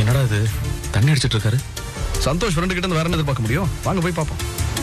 என்னடா இது தண்ணி அடிச்சிட்டு இருக்காரு சந்தோஷ் ஃப்ரெண்டு கிட்ட இருந்து வேற என்ன எதிர்பார்க்க முடியும் வாங்க போய் பார்ப்போம்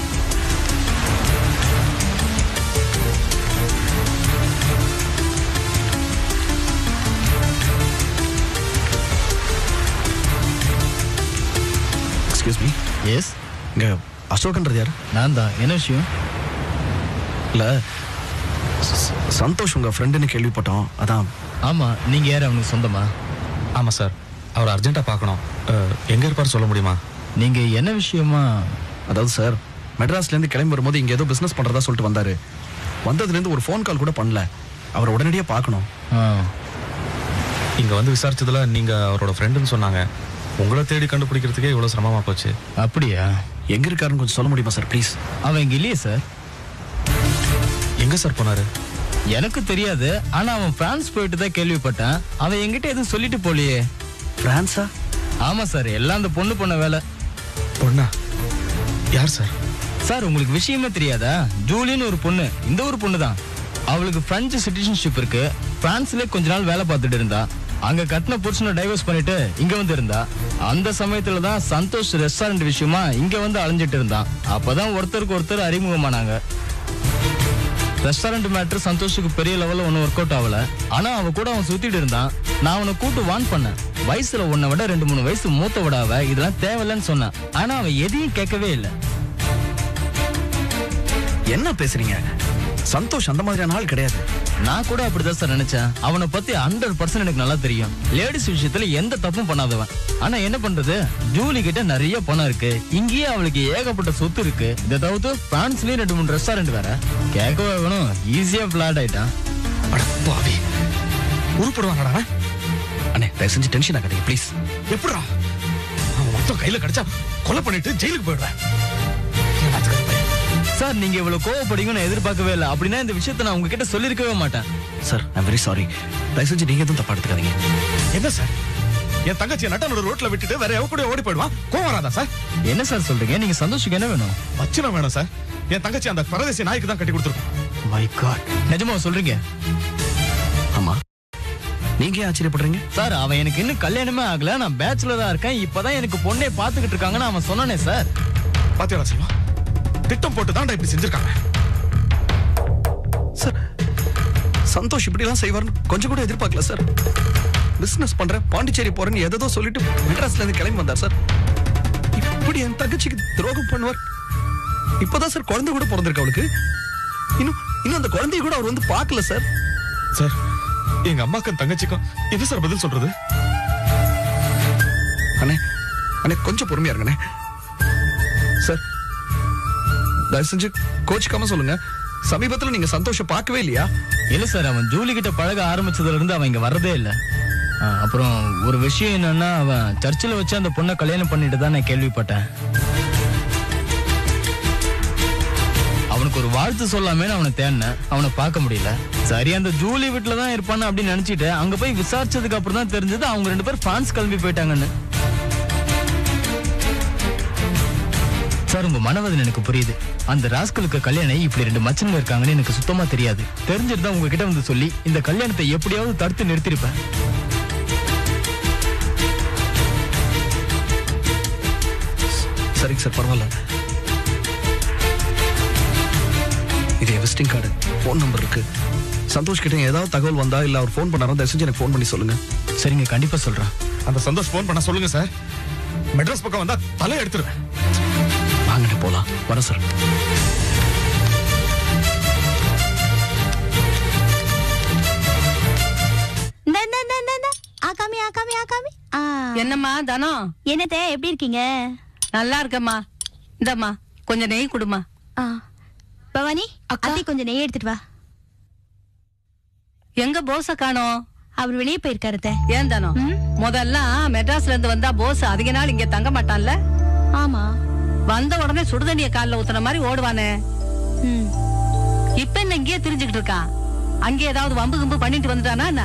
எக்ஸ்கியூஸ் மீ எஸ் இங்க அசோக்ன்றது யாரு நான் தான் என்ன விஷயம் இல்ல ச- சந்தோஷ் உங்க ஃப்ரெண்டுன்னு கேள்விப்பட்டோம் அதான் ஆமா நீங்க யார் அவனுக்கு சொந்தமா ஆமா சார் அவர் அர்ஜென்ட்டா பார்க்கணும் அஹ், எங்க இருப்பாரு சொல்ல முடியுமா நீங்க என்ன விஷயமா அதாவது சார் மெட்ராஸ்ல இருந்து கிளம்பி வரும்போது இங்க ஏதோ பிசினஸ் பண்றதா சொல்லிட்டு வந்தாரு வந்ததுல இருந்து ஒரு ஃபோன் கால் கூட பண்ணல அவரை உடனடியா பார்க்கணும் ஆ, இங்க வந்து விசாரிச்சதுல நீங்க அவரோட ஃப்ரெண்டுன்னு சொன்னாங்க உங்களை தேடி கண்டுபிடிக்கிறதுக்கே இவ்வளவு சிரமமா போச்சு அப்படியா எங்க இருக்காருன்னு கொஞ்சம் சொல்ல முடியுமா சார் ப்ளீஸ் அவன் இங்க இல்லையே சார் எங்க சார் போனாரு எனக்கு தெரியாது ஆனா அவன் பிரான்ஸ் போயிட்டு தான் கேள்விப்பட்டேன் அவன் என்கிட்ட எதுவும் சொல்லிட்டு போலியே பிரான்ஸா ஆமா சார் எல்லாம் அந்த பொண்ணு பண்ண வேலை பொண்ணா யார் சார் சார் உங்களுக்கு விஷயமே தெரியாதா ஜூலின்னு ஒரு பொண்ணு இந்த ஒரு பொண்ணு தான் அவளுக்கு பிரெஞ்சு சிட்டிசன்ஷிப் இருக்கு பிரான்ஸ்ல கொஞ்ச நாள் வேலை பார்த்துட்டு இருந்தா அங்க கட்டின புருஷனை டைவர்ஸ் பண்ணிட்டு இங்க வந்து இருந்தா அந்த சமயத்துல தான் சந்தோஷ் ரெஸ்டாரண்ட் விஷயமா இங்க வந்து அலைஞ்சிட்டு இருந்தான் அப்பதான் ஒருத்தருக்கு ஒருத்தர் அறிமுகமானாங்க ரெஸ்டாரண்ட் மேட்ரு சந்தோஷுக்கு பெரிய லெவல்ல ஒன்றும் ஒர்க் அவுட் ஆகல ஆனா அவன் கூட அவன் சுத்திட்டு இருந்தான் நான் அவனை கூட்டு வான் பண்ணேன் வயசுல உன்னை விட ரெண்டு மூணு வயசு மூத்த விட அவ இதெல்லாம் தேவையில்லைன்னு சொன்னான் ஆனா அவன் எதையும் கேட்கவே இல்லை என்ன பேசுறீங்க சந்தோஷ் அந்த மாதிரியான ஆள் கிடையாது நான் கூட அப்படிதான் சார் நினைச்சேன் அவனை பத்தி ஹண்ட்ரட் பர்சன்ட் எனக்கு நல்லா தெரியும் லேடிஸ் விஷயத்துல எந்த தப்பும் பண்ணாதவன் ஆனா என்ன பண்றது ஜூலி கிட்ட நிறைய பணம் இருக்கு இங்கேயே அவளுக்கு ஏகப்பட்ட சொத்து இருக்கு இதை தவிர்த்து பிரான்ஸ்லயும் ரெண்டு மூணு ரெஸ்டாரண்ட் வேற கேட்கவே வேணும் ஈஸியா பிளாட் ஆயிட்டான் அட பாவி உருப்படுவாங்கடா அவன்? அண்ணே தயவு செஞ்சு டென்ஷன் ஆகாதீங்க ப்ளீஸ் எப்படிடா அவன் மொத்தம் கையில கிடைச்சா கொலை பண்ணிட்டு ஜெயிலுக்கு போயிடுவேன் ஏமாத்துக்கார பையன். சார் நீங்க இவ்வளவு கோவப்படுவீங்கன்னு நான் எதிர்பார்க்கவே இல்லை அப்படின்னா இந்த விஷயத்த நான் உங்ககிட்ட சொல்லிருக்கவே மாட்டேன் சார் ஐம் வெரி சாரி தயவு செஞ்சு நீங்க எதுவும் தப்பா எடுத்துக்காதீங்க என்ன சார் என் தங்கச்சியை நட்டனோட ரோட்ல விட்டுட்டு வேற எவ கூட ஓடி போயிடுவான் கோவம் வராதா சார் என்ன சார் சொல்றீங்க நீங்க சந்தோஷுக்கு என்ன வேணும் வச்சிரம் வேணும் சார் என் தங்கச்சி அந்த பரதேசி நாய்க்கு தான் கட்டி கொடுத்துருக்கோம் மை காட் நிஜமா சொல்றீங்க ஆமா நீங்க ஏன் ஆச்சரியப்படுறீங்க சார் அவன் எனக்கு இன்னும் கல்யாணமே ஆகல நான் பேச்சுலரா இருக்கேன் இப்பதான் எனக்கு பொண்ணே பாத்துக்கிட்டு இருக்காங்கன்னு அவன் சொன்னானே சார் பாத்தியாடா செல்வா திட்டம் போட்டு தான் இப்படி செஞ்சிருக்காங்க சார் சந்தோஷ் இப்படிலாம் செய்வார்னு கொஞ்சம் கூட எதிர்பார்க்கல சார் பிசினஸ் பண்றேன் பாண்டிச்சேரி போறேன்னு எதோ சொல்லிட்டு மெட்ராஸ்ல இருந்து கிளம்பி வந்தார் சார் இப்படி என் தங்கச்சிக்கு துரோகம் பண்ணுவார் இப்பதான் சார் குழந்தை கூட பிறந்திருக்கு அவளுக்கு இன்னும் இன்னும் அந்த குழந்தைய கூட அவர் வந்து பார்க்கல சார் சார் எங்க அம்மாக்கும் தங்கச்சிக்கும் என்ன சார் பதில் சொல்றது அண்ணே அண்ணே கொஞ்சம் பொறுமையா இருங்கண்ணே சார் தயவு செஞ்சு கோச்சிக்காம சொல்லுங்க சமீபத்துல நீங்க சந்தோஷம் பார்க்கவே இல்லையா இல்ல சார் அவன் ஜூலி கிட்ட பழக ஆரம்பிச்சதுல இருந்து அவன் இங்க வரதே இல்ல ஆ, அப்புறம் ஒரு விஷயம் என்னன்னா அவன் சர்ச்சில் வச்சு அந்த பொண்ணை கல்யாணம் பண்ணிட்டு தான் நான் கேள்விப்பட்டேன் அவனுக்கு ஒரு வாழ்த்து சொல்லாமே அவனை தேடினேன் அவனை பார்க்க முடியல சரி அந்த ஜூலி வீட்டுல தான் இருப்பான்னு அப்படின்னு நினைச்சிட்டு அங்க போய் விசாரிச்சதுக்கு அப்புறம் தான் தெரிஞ்சது அவங்க ரெண்டு பேரும் பிரான்ஸ் கிளம்பி போயிட்டாங்கன்னு சார் உங்க மனவதன் எனக்கு புரியுது அந்த ராஸ்கலுக்கு கல்யாணம் இப்படி ரெண்டு மச்சனுங்க இருக்காங்கன்னு எனக்கு சுத்தமா தெரியாது தெரிஞ்சிட்டு தான் உங்ககிட்ட வந்து சொல்லி இந்த கல்யாணத்தை எப்படியாவது தடுத்து நிறுத்திருப்பேன் சரிங்க சார் பரவாயில்ல இது என் விசிட்டிங் கார்டு ஃபோன் நம்பர் இருக்கு சந்தோஷ் கிட்ட ஏதாவது தகவல் வந்தா இல்ல அவர் ஃபோன் பண்ணாரோ தயவு செஞ்சு எனக்கு ஃபோன் பண்ணி சொல்லுங்க சரிங்க கண்டிப்பா சொல்றேன் அந்த சந்தோஷ் ஃபோன் பண்ண சொல்லுங்க சார் மெட்ராஸ் பக்கம் வந்தா தலை எடுத்துருவேன் வாங்கண்ணே போலாம் வரேன் சார் இந்த, இந்த, இந்த, இந்த, இந்த. ஆகாமி ஆகாமி ஆகாமி ஆ. என்னம்மா தனம் என்னத்த எப்படி இருக்கீங்க நல்லா இருக்கம்மா இந்தம்மா கொஞ்சம் நெய் கொடுமா ஆ. பவானி அத்தை கொஞ்சம் நெய் எடுத்துட்டு வா எங்க போஸ காணோம் அவர் வெளியே போயிருக்காரு அத்தை. ஏன் தனம் ம்? முதல்ல மெட்ராஸ்ல இருந்து வந்தா போஸ் அதிக நாள் இங்க தங்க மாட்டான்ல ஆமா வந்த உடனே சுடுதண்ணிய கால்ல ஊத்துன மாதிரி ஓடுவானே ம். இப்ப என்ன இங்கேயே தெரிஞ்சுக்கிட்டு இருக்கான் அங்கே ஏதாவது வம்பு கும்பு பண்ணிட்டு வந்துட்டானா என்ன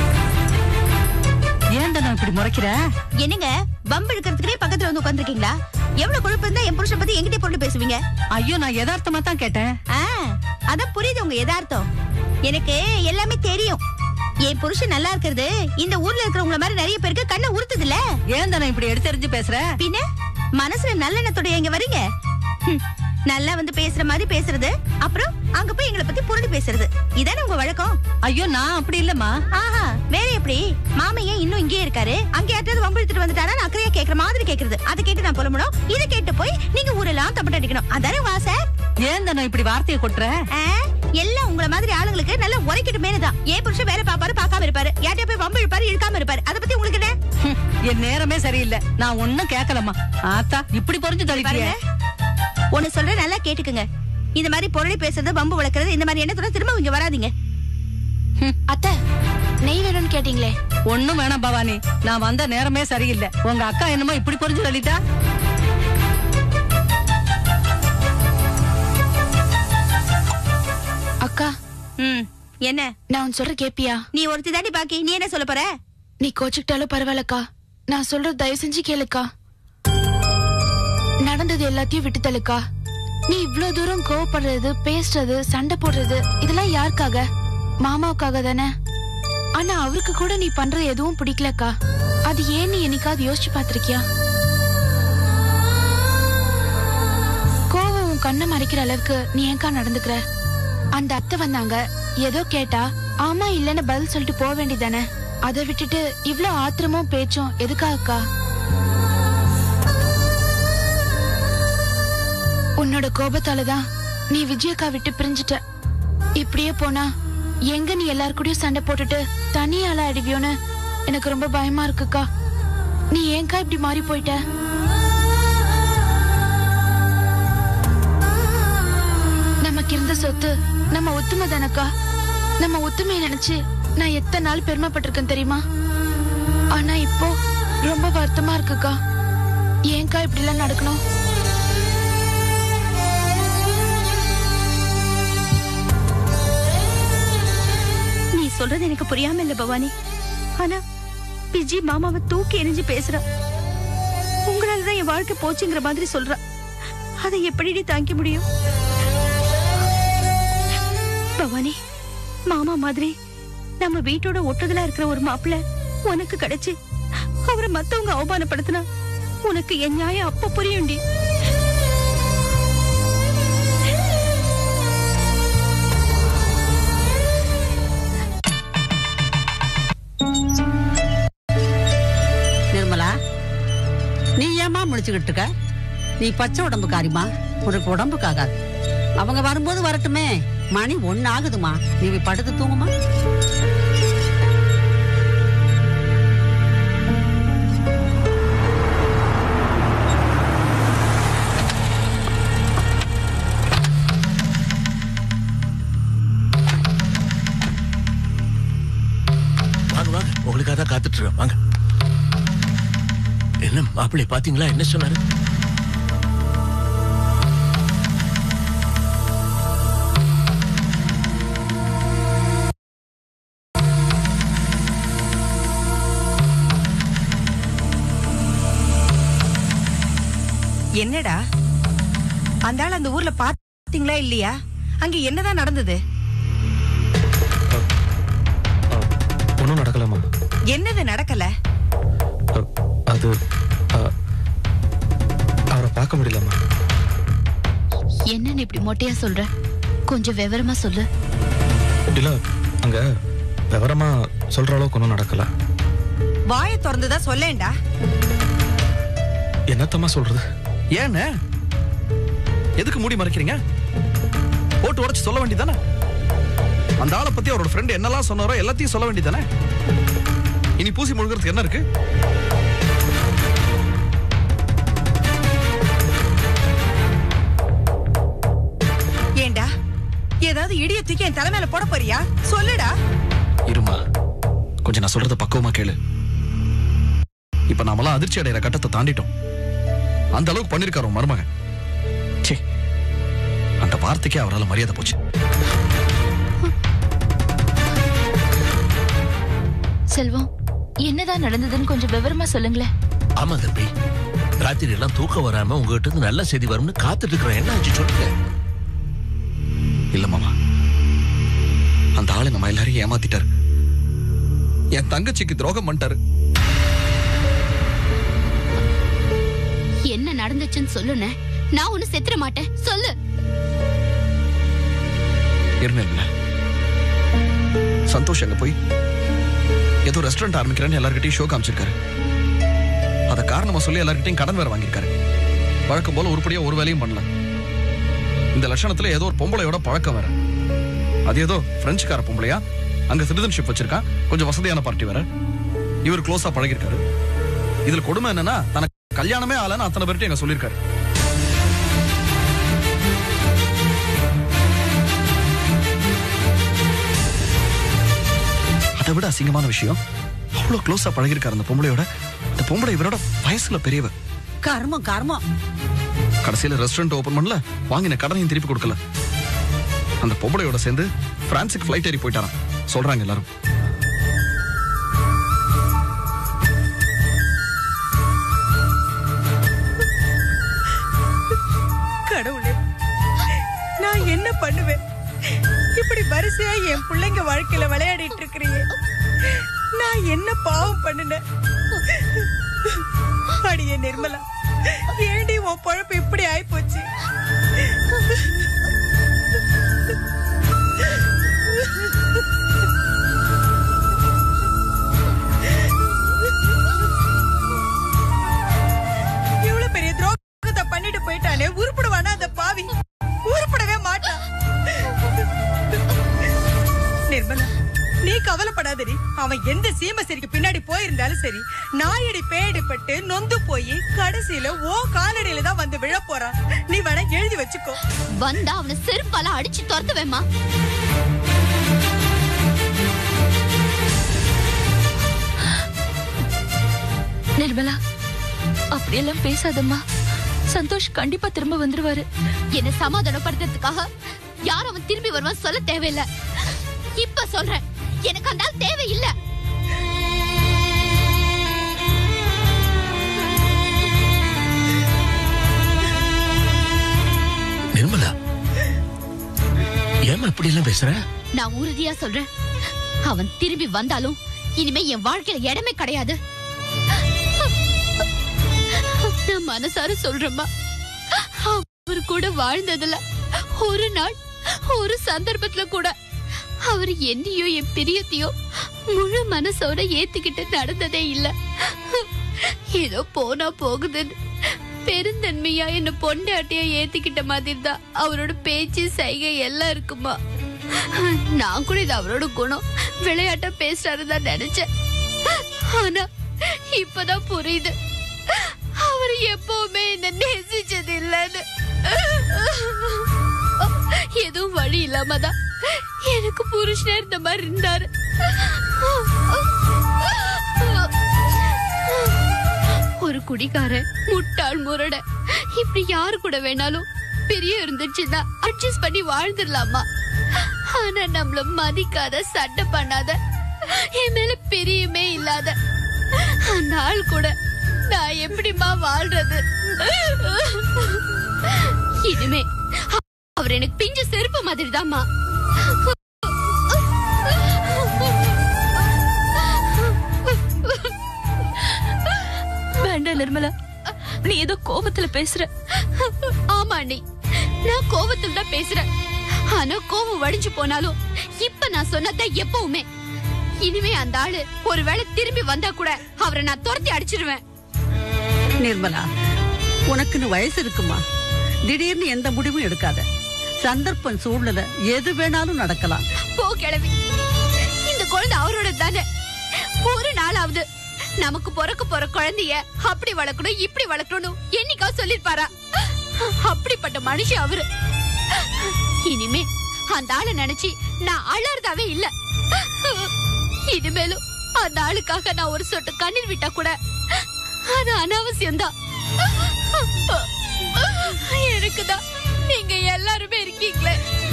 ஏன் தனம் இப்படி முறைக்கிற என்னங்க வம்பு இழுக்கிறதுக்குனே பக்கத்துல வந்து உட்காந்துருக்கீங்களா எவ்வளவு கொழுப்பு இருந்தா என் புருஷன் பத்தி என்கிட்ட பொருள் பேசுவீங்க ஐயோ நான் யதார்த்தமா தான் கேட்டேன் ஆ, அதான் புரியுது உங்க யதார்த்தம் எனக்கு எல்லாமே தெரியும் என் புருஷன் நல்லா இருக்கிறது இந்த ஊர்ல இருக்கிறவங்கள மாதிரி நிறைய பேருக்கு கண்ணை உறுத்துது இல்ல ஏன் தானே இப்படி எடுத்தெறிஞ்சு பேசுற பின்ன மனசுல நல்லெண்ணத்தோட எங்க வரீங்க ஹம், நல்லா வந்து பேசுற மாதிரி பேசுறது அப்புறம் அங்க போய் எங்களை பத்தி புரண்டு பேசுறது இதானே உங்க வழக்கம் ஐயோ நான் அப்படி இல்லம்மா ஆஹா வேற எப்படி மாமா ஏன் இன்னும் இங்கேயே இருக்காரு அங்க யார்ட்டாவது வம்பு எடுத்துட்டு வந்துட்டாரா நான் அக்கறையா கேக்குற மாதிரி கேக்குறது அதை கேட்டு நான் புலம்பணும் இதை கேட்டு போய் நீங்க ஊரெல்லாம் தப்பட்டு அடிக்கணும் அதானே உங்க ஆசை ஏன் தானே இப்படி வார்த்தையை கொட்டுற ஆ, எல்லாம் உங்கள மாதிரி ஆளுங்களுக்கு நல்லா உரைக்கட்டுமேனு தான் ஏன் புருஷன் வேலை பாப்பாரு பார்க்காம இருப்பாரு யார்கிட்ட போய் வம்பு இழுப்பாரு இழுக்காம இருப்பாரு அதை பத்தி உங்களுக்கு என்ன ஹம், என் நேரமே சரியில்லை நான் ஒண்ணும் கேட்கலம்மா ஆத்தா இப்படி பொறிஞ்சு தள்ளிட்டியே பாருங்க ஒண்ணு சொல்றேன் நல்லா கேட்டுக்குங்க இந்த மாதிரி பொருளை பேசுறது வம்பு வளர்க்கறது இந்த மாதிரி எண்ணத்தோட திரும்ப இங்க வராதீங்க அத்தை நெய் வேணும்னு கேட்டீங்களே ஒண்ணும் வேணாம் பவானி நான் வந்த நேரமே சரியில்லை உங்க அக்கா என்னமோ இப்படி பொறிஞ்சு தள்ளிட்டா அக்கா ம் என்ன நான் உன் சொல்ற கேப்பியா நீ ஒருத்தி தாண்டி பாக்கி நீ என்ன சொல்ல போற நீ கோச்சுக்கிட்டாலும் பரவாயில்லக்கா நான் சொல்றது தயவு செஞ்சு கேளுக்கா நடந்தது எல்லாத்தையும் விட்டு தள்ளுக்கா நீ இவ்ளோ தூரம் கோவப்படுறது பேசுறது சண்டை போடுறது இதெல்லாம் யாருக்காக மாமாவுக்காக தானே ஆனா அவருக்கு கூட நீ பண்ற எதுவும் பிடிக்கலக்கா அது ஏன் நீ என்னைக்காவது யோசிச்சு பாத்திருக்கியா கோவம் உன் கண்ணை மறைக்கிற அளவுக்கு நீ ஏன்க்கா நடந்துக்கிற அந்த அத்தை வந்தாங்க ஏதோ கேட்டா ஆமா இல்லன்னு பதில் சொல்லிட்டு போக வேண்டியதானே அதை விட்டுட்டு இவ்ளோ ஆத்திரமும் பேச்சும் எதுக்காகக்கா உன்னோட கோபத்தால தான் நீ விஜயக்கா விட்டு பிரிஞ்சிட்ட இப்படியே போனா எங்க நீ எல்லார் கூடயும் சண்டை போட்டுட்டு தனியால அடிவியோன்னு எனக்கு ரொம்ப பயமா இருக்குக்கா நீ ஏன்க்கா இப்படி மாறி போயிட்ட நமக்கு இருந்த சொத்து நம்ம ஒத்துமை தானக்கா நம்ம ஒத்துமையை நினைச்சு நான் எத்தனை நாள் பெருமைப்பட்டிருக்கேன் தெரியுமா ஆனா இப்போ ரொம்ப வருத்தமா இருக்குக்கா ஏன்க்கா இப்படி எல்லாம் நடக்கணும் நீ சொல்றது எனக்கு புரியாம இல்ல பவானி ஆனா பிஜி மாமாவை தூக்கி எரிஞ்சு பேசுறா உங்களாலதான் என் வாழ்க்கை போச்சுங்கிற மாதிரி சொல்றா அதை எப்படி நீ தாங்கிக்க முடியும் பவானி மாமா மாதிரி நம்ம வீட்டோட ஒட்டுதலா இருக்கிற ஒரு மாப்பிள்ள உனக்கு கிடைச்சு அவரை மத்தவங்க அவமானப்படுத்தினா உனக்கு என் நியாயம் அப்ப புரியும்டி நிர்மலா நீ ஏமா முடிச்சுக்கிட்டு இருக்க நீ பச்சை உடம்புக்காரிமா உனக்கு உடம்புக்காகாது அவங்க வரும்போது வரட்டுமே மணி ஒன்னு ஆகுதுமா நீ போய் படுத்து தூங்குமா வாங்க வாங்க உங்களுக்காக தான் காத்துட்டு இருக்கேன் வாங்க என்ன மாப்பிள்ளை பாத்தீங்களா என்ன சொன்னாரு என்னடா அந்த ஆள் அந்த ஊர்ல பாத்தீங்களா இல்லையா அங்க என்னதான் நடந்தது ஒன்றும் நடக்கலாமா என்னது நடக்கல அ, அது அ, அவரை பார்க்க முடியலம்மா என்னன்னு இப்படி மொட்டையா சொல்ற கொஞ்சம் விவரமா சொல்லு இல்ல அங்க விவரமா சொல்ற அளவுக்கு ஒன்றும் நடக்கல வாயை திறந்துதான் சொல்லேன்டா என்னத்தம்மா சொல்றது ஏன்னு எதுக்கு மூடி மறைக்கிறீங்க போட்டு உடைச்சு சொல்ல வேண்டியதானே அந்த ஆளை பத்தி அவரோட ஃப்ரெண்ட் என்னெல்லாம் சொன்னாரோ எல்லாத்தையும் சொல்ல வேண்டியதானே இனி பூசி முழுகிறதுக்கு என்ன இருக்கு ஏண்டா ஏதாவது இடிய தூக்கி என் தலைமையில போட போறியா சொல்லுடா இருமா கொஞ்சம் நான் சொல்றத பக்குவமா கேளு இப்ப நாமெல்லாம் அதிர்ச்சி அடைகிற கட்டத்தை தாண்டிட்டோம் அந்த அளவுக்கு பண்ணிருக்காரு உன் மருமகன் ச்சே அந்த வார்த்தைக்கே அவரால் மரியாதை போச்சு செல்வம் என்னதான் நடந்ததுன்னு கொஞ்சம் விவரமா சொல்லுங்களேன் ஆமா தம்பி ராத்திரி எல்லாம் தூக்கம் வராம உங்ககிட்ட இருந்து நல்ல செய்தி வரும்னு காத்துட்டு இருக்கிறேன் என்ன ஆச்சு சொல்லுங்க இல்ல மாமா அந்த ஆளு நம்ம எல்லாரையும் ஏமாத்திட்டாரு என் தங்கச்சிக்கு துரோகம் பண்ணிட்டாரு என்ன நடந்துச்சுன்னு சொல்லுன நான் ஒண்ணு செத்துற மாட்டேன் சொல்லு இருந்திருந்தல சந்தோஷ் அங்க போய் ஏதோ ரெஸ்டாரண்ட் ஆரம்பிக்கிறேன்னு எல்லார்கிட்டயும் ஷோ காமிச்சிருக்காரு அத காரணமா சொல்லி எல்லார்கிட்டயும் கடன் வேற வாங்கியிருக்காரு வழக்கம் போல உருப்படியா ஒரு வேலையும் பண்ணல இந்த லட்சணத்துல ஏதோ ஒரு பொம்பளையோட பழக்கம் வேற அது ஏதோ பிரெஞ்சுக்கார பொம்பளையா அங்க சிட்டிசன்ஷிப் வச்சிருக்கா கொஞ்சம் வசதியான பார்ட்டி வேற இவர் க்ளோஸா பழகிருக்காரு இதுல கொடுமை என்னன்னா தனக்கு கல்யாணமே ஆகலன்னு அத்தனை பேர்ட்டையும் எங்க சொல்லியிருக்காரு அதை விட அசிங்கமான விஷயம் அவ்வளவு க்ளோஸா பழகிருக்காரு அந்த பொம்பளையோட அந்த பொம்பளை இவரோட வயசுல பெரியவ கர்மம் கர்மம் கடைசியில ரெஸ்டாரண்ட் ஓபன் பண்ணல வாங்கின கடனையும் திருப்பி கொடுக்கல அந்த பொம்பளையோட சேர்ந்து பிரான்சுக்கு ஃபிளைட் ஏறி போயிட்டாராம் சொல்றாங்க எல்லாரும் கடவுளே நான் என்ன பண்ணுவேன் இப்படி வரிசையா என் பிள்ளைங்க வாழ்க்கையில விளையாடிட்டு இருக்கிறீங்க நான் என்ன பாவம் பண்ணுனேன் அடியே நிர்மலா ஏண்டி உன் பொழப்பு இப்படி ஆயிப்போச்சு இவ்வளவு பெரிய துரோகத்தை பண்ணிட்டு போயிட்டானே உருப்படுவானா அந்த பாவி உருப்படவே மாட்டான் நிர்மலா நீ கவலைப்படாதடி அவன் எந்த சீமசரிக்கு பின்னாடி போயிருந்தாலும் சரி நாயடி பேயடி பட்டு நொந்து போய் கடைசியில ஓ காலடியில தான் வந்து விழ போறான் நீ வேணா எழுதி வச்சுக்கோ வந்தா அவனை செருப்பால அடிச்சு துரத்துவேம்மா நிர்மலா அப்படியெல்லாம் பேசாதம்மா சந்தோஷ் கண்டிப்பா திரும்ப வந்துருவாரு என்ன சமாதானப்படுத்துறதுக்காக யார் அவன் திரும்பி வருவான் சொல்ல தேவையில்ல இப்ப சொல்றேன் எனக்கு அந்த ஆள் தேவையில்லை நிர்மலா ஏமா இப்படி எல்லாம் பேசுற நான் உறுதியா சொல்றேன் அவன் திரும்பி வந்தாலும் இனிமே என் வாழ்க்கையில இடமே கிடையாது நான் மனசார சொல்றேம்மா அவர் கூட வாழ்ந்ததுல ஒரு நாள் ஒரு சந்தர்ப்பத்துல கூட அவர் என்னையோ என் பிரியத்தையோ முழு மனசோட ஏத்துக்கிட்டு நடந்ததே இல்ல ஏதோ போனா போகுதுன்னு பெருந்தன்மையா என்ன பொண்டாட்டியா ஏத்துக்கிட்ட மாதிரி தான் அவரோட பேச்சு சைகை எல்லாம் இருக்குமா நான் கூட இது அவரோட குணம் விளையாட்டா பேசுறாரு தான் நினைச்சேன் ஆனா இப்பதான் புரியுது அவர் எப்பவுமே என்ன நேசிச்சது இல்லைன்னு எதுவும் வழி இல்லாம தான் எனக்கு புருஷனா இருந்த மாதிரி இருந்தாரு ஒரு குடிகாரன் முட்டாள் முரட இப்படி யாரு கூட வேணாலும் பெரிய இருந்துச்சுன்னா அட்ஜஸ்ட் பண்ணி வாழ்ந்துடலாமா ஆனா நம்மள மதிக்காத சட்டை பண்ணாத என் மேல பிரியமே இல்லாத அந்த ஆள் கூட நான் எப்படிம்மா வாழ்றது இனிமே அவர் எனக்கு பிஞ்ச செருப்பு மாதிரி தான்மா வேண்டாம் நிர்மலா நீ ஏதோ கோபத்துல பேசுற ஆமா நீ நான் கோவத்துல தான் பேசுறேன் ஆனா கோவம் வடிஞ்சு போனாலும் இப்ப நான் சொன்னத எப்பவுமே இனிமே அந்த ஆளு ஒருவேளை திரும்பி வந்தா கூட அவரை நான் துரத்தி அடிச்சிருவேன் நிர்மலா உனக்குன்னு வயசு இருக்குமா திடீர்னு எந்த முடிவும் எடுக்காத சந்தர்ப்பம் சூழ்நிலை எது வேணாலும் நடக்கலாம் போ கிளவி இந்த குழந்தை அவரோட தானே ஒரு நாளாவது நமக்கு பிறக்க போற குழந்தைய அப்படி வளர்க்கணும் இப்படி வளர்க்கணும் என்னைக்கா சொல்லிருப்பாரா அப்படிப்பட்ட மனுஷன் அவரு இனிமே அந்த ஆளை நினைச்சு நான் அழறதாவே இல்ல இனிமேலும் அந்த ஆளுக்காக நான் ஒரு சொட்டு கண்ணீர் விட்டா கூட அது அனாவசியம்தான் எனக்கு தான் நீங்க எல்லாருமே இருக்கீங்களே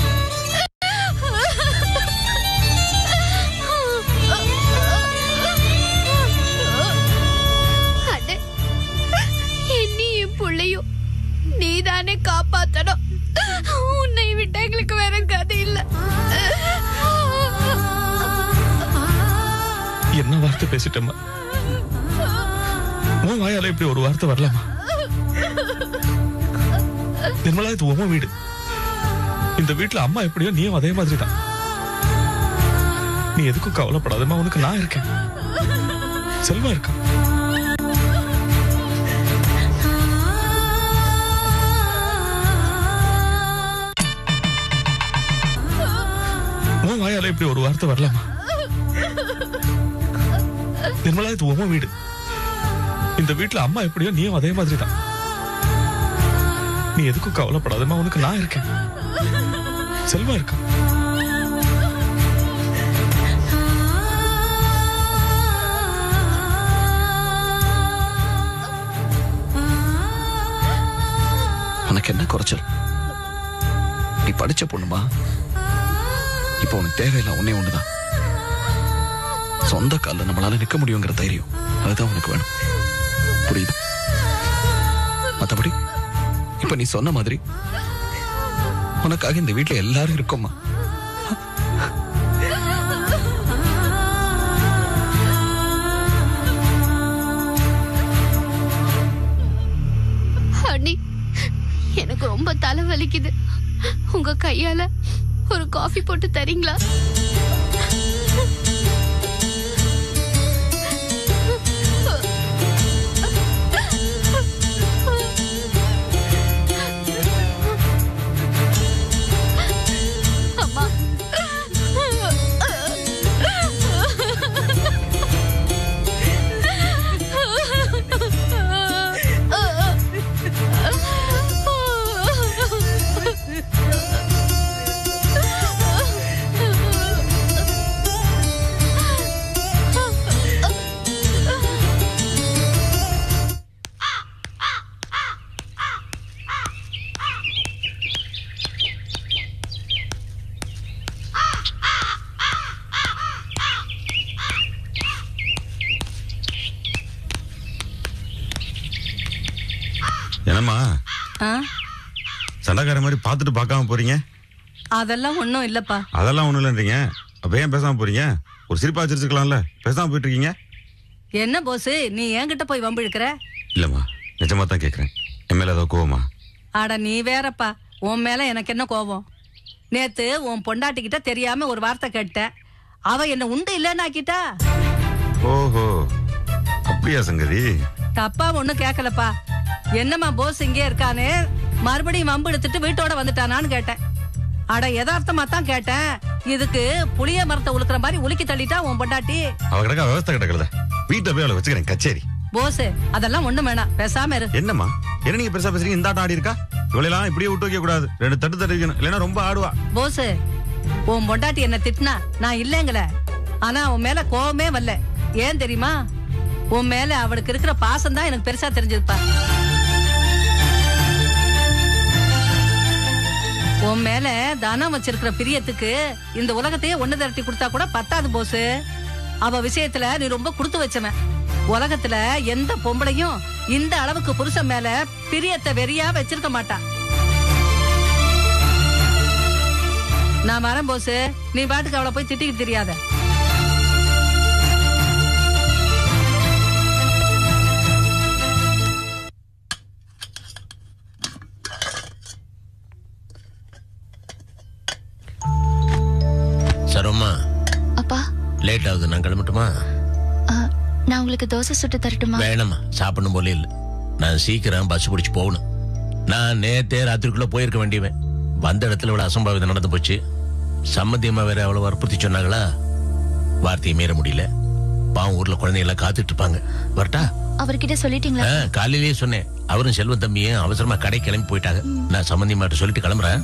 அண்ணே, என்னையும் என் புள்ளையும் நீதானே காப்பாத்தணும் உன்னை விட்டு எங்களுக்கு வேற கதை இல்ல என்ன பேசிட்டேம்மா உன் வாயால இப்படி ஒரு வார்த்தை வரலாமா நிர்மலா இது உன் வீடு இந்த வீட்டுல அம்மா எப்படியோ நீயும் அதே மாதிரி தான் நீ எதுக்கும் கவலைப்படாதம்மா உனக்கு நான் இருக்கேன் செல்வா இருக்கான் உன் வாயால இப்படி ஒரு வார்த்தை வரலாமா நிர்மலா இது உன் வீடு இந்த வீட்டுல அம்மா எப்படியோ நீயும் அதே மாதிரி தான் நீ எதுக்கும் கவலைப்படாதம்மா உனக்கு நான் இருக்கேன் செல்வா இருக்கான் உனக்கு என்ன குறைச்சல் நீ படிச்ச பொண்ணுமா இப்போ உனக்கு தேவையில்லை ஒன்னே ஒண்ணுதான் சொந்த கால்ல நம்மளால நிக்க முடியுங்கிற தைரியம் அதுதான் உனக்கு வேணும் புரியுது மத்தபடி இப்ப நீ சொன்ன மாதிரி உனக்காக இந்த வீட்டுல எல்லாரும் இருக்கோம்மா அண்ணி எனக்கு ரொம்ப தலை வலிக்குது உங்க கையால ஒரு காஃபி போட்டு தரீங்களா அம்மா என்னம்மா ஆ சண்டைக்கார மாதிரி பார்த்துட்டு பார்க்காம போறீங்க அதெல்லாம் ஒன்றும் இல்லப்பா அதெல்லாம் ஒண்ணும் இல்லைன்றீங்க அப்ப ஏன் பேசாம போறீங்க ஒரு சிரிப்பா வச்சிருக்கலாம்ல பேசாம போயிட்டு இருக்கீங்க என்ன போஸ் நீ என்கிட்ட போய் வம்பு இழுக்கிற இல்லம்மா நிஜமா தான் கேக்குறேன் என் மேல ஏதோ கோவமா அட நீ வேறப்பா உன் மேல எனக்கு என்ன கோபம் நேத்து உன் பொண்டாட்டிக்கிட்ட தெரியாம ஒரு வார்த்தை கேட்டேன் அவ என்ன உண்டு இல்லைன்னு ஆக்கிட்டா ஓஹோ அப்படியா சங்கதி தப்பா ஒண்ணும் கேட்கலப்பா என்னம்மா போஸ் இங்கே இருக்கானே மறுபடியும் வம்பு எடுத்துட்டு வீட்டோட வந்துட்டானான்னு கேட்டேன் அட யதார்த்தமா தான் கேட்டேன் இதுக்கு புளிய மரத்தை உளுக்குற மாதிரி உலுக்கி தள்ளிட்டா உன் பொண்டாட்டி அவ கிடக்க விவசாய கிடக்கல வீட்டை போய் அவளை வச்சுக்கிறேன் கச்சேரி போஸ் அதெல்லாம் ஒண்ணும் வேணாம் பேசாம இரு என்னம்மா என்ன நீங்க பெருசா பேசுறீங்க இந்த ஆட்டம் ஆடி இருக்கா இவளெல்லாம் இப்படியே விட்டு வைக்க கூடாது ரெண்டு தட்டு தட்டு வைக்கணும் இல்லைன்னா ரொம்ப ஆடுவா போஸ் உன் பொண்டாட்டி என்ன திட்டினா நான் இல்லைங்கள ஆனா உன் மேல கோவமே வரல ஏன் தெரியுமா உன் மேல அவளுக்கு இருக்கிற பாசம் தான் எனக்கு பெருசா தெரிஞ்சதுப்பா உன் மேல தனம் வச்சிருக்கிற பிரியத்துக்கு இந்த உலகத்தையே ஒண்ணு திரட்டி கொடுத்தா கூட பத்தாது போஸ் அவ விஷயத்துல நீ ரொம்ப கொடுத்து வச்சவன் உலகத்துல எந்த பொம்பளையும் இந்த அளவுக்கு புருஷன் மேல பிரியத்தை வெறியா வச்சிருக்க மாட்டா நான் வரேன் போஸ் நீ பாட்டுக்கு அவளை போய் திட்டிக்கிட்டு தெரியாத சரோம்மா அப்பா லேட் ஆகுது நான் கிளம்பட்டுமா ஆ, நான் உங்களுக்கு தோசை சுட்டு தரட்டுமா வேணாம்மா சாப்பிடணும் போல இல்லை நான் சீக்கிரம் பஸ் பிடிச்சு போகணும் நான் நேத்தே ராத்திரிக்குள்ள போயிருக்க வேண்டியவன் வந்த இடத்துல இவ்வளவு அசம்பாவிதம் நடந்து போச்சு சம்மந்தியமா வேற அவ்வளவு வற்புறுத்தி சொன்னாங்களா வார்த்தையை மீற முடியல பாவம் ஊர்ல குழந்தைங்க எல்லாம் காத்துட்டு இருப்பாங்க வரட்டா அவர்கிட்ட சொல்லிட்டீங்களா ஆ, காலையிலேயே சொன்னேன் அவரும் செல்வன் தம்பியும் அவசரமா கடை கிளம்பி போயிட்டாங்க நான் சம்மந்தியமாட்ட சொல்லிட்டு கிளம்புறேன்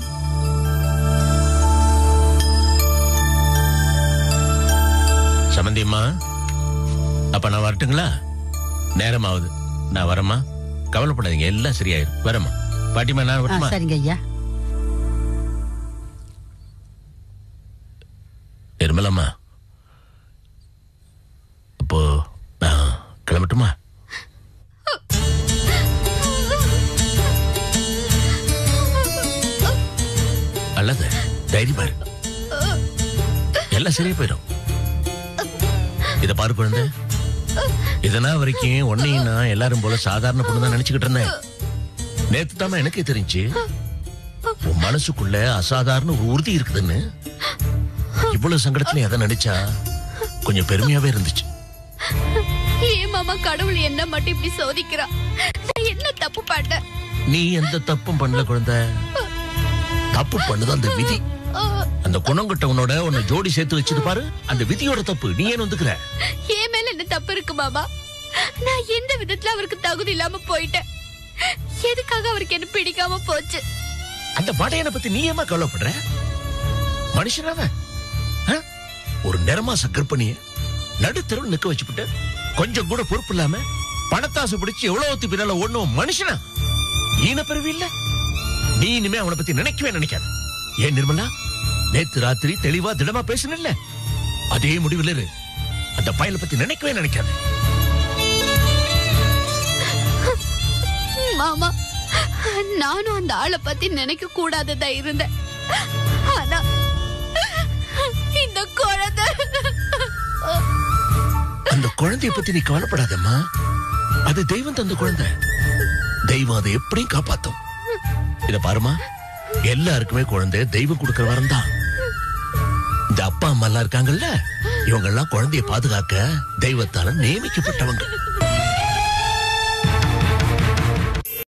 சம்மந்தியம்மா அப்ப நான் வரட்டுங்களா நேரம் ஆகுது நான் வரேம்மா கவலைப்படாதீங்க எல்லாம் சரியாயிடும் வரேம்மா பாட்டிமா நான் ஆ, வரட்டுமா சரிங்க ஐயா நிர்மலம்மா அப்போ நான் கிளம்பட்டுமா அல்லது தைரியமா இரு எல்லாம் சரியா போயிடும் இத பாரு குழந்தை இதனா வரைக்கும் உன்னையும் நான் எல்லாரும் போல சாதாரண பொண்ணு தான் நினைச்சுக்கிட்டு இருந்தேன் நேத்து தான் எனக்கே தெரிஞ்சு உன் மனசுக்குள்ள அசாதாரண ஒரு உறுதி இருக்குதுன்னு இவ்வளவு சங்கடத்துல எதை நினைச்சா கொஞ்சம் பெருமையாவே இருந்துச்சு ஏன் மாமா கடவுள் என்ன மட்டும் இப்படி சோதிக்கிறா நான் என்ன தப்பு பண்ணேன் நீ எந்த தப்பும் பண்ணல குழந்தை தப்பு பண்ணுது அந்த விதி அந்த குணங்கட்டவனோட உன்னை ஜோடி சேர்த்து வச்சது பாரு அந்த விதியோட தப்பு நீ ஏன் வந்துக்கிற என் மேல என்ன தப்பு இருக்கு மாமா நான் எந்த விதத்துல அவருக்கு தகுதி இல்லாம போயிட்டேன் எதுக்காக அவருக்கு என்ன பிடிக்காம போச்சு அந்த படையனை பத்தி நீ ஏமா கவலைப்படுற மனுஷனாவன் ஆ? ஒரு நிறமாச கர்ப்பிணிய நடுத்தரவு நிக்க வச்சுப்புட்டு கொஞ்சம் கூட பொறுப்பு இல்லாம பணத்தாசை பிடிச்சு எவ்வளவு பின்னால ஒண்ணும் மனுஷனா ஈனப்பிறவி இல்ல நீ இனிமே அவனை பத்தி நினைக்கவே நினைக்காத ஏன் நிர்மலா நேத்து ராத்திரி தெளிவா திடமா பேசணும்ல அதே முடிவில் இரு அந்த பயலை பத்தி நினைக்கவே நினைக்காத மாமா நானும் அந்த ஆளை பத்தி நினைக்க கூடாததா இருந்தேன் ஆனா இந்த குழந்தை அந்த குழந்தைய பத்தி நீ கவலைப்படாதம்மா அது தெய்வம் தந்த குழந்தை தெய்வம் அதை எப்படியும் காப்பாத்தும் இத பாருமா எல்லாருக்குமே குழந்தை தெய்வம் கொடுக்கிற வரம் தான் இந்த அப்பா அம்மா எல்லாம் இருக்காங்கல்ல இவங்க எல்லாம் குழந்தைய பாதுகாக்க தெய்வத்தால நியமிக்கப்பட்டவங்க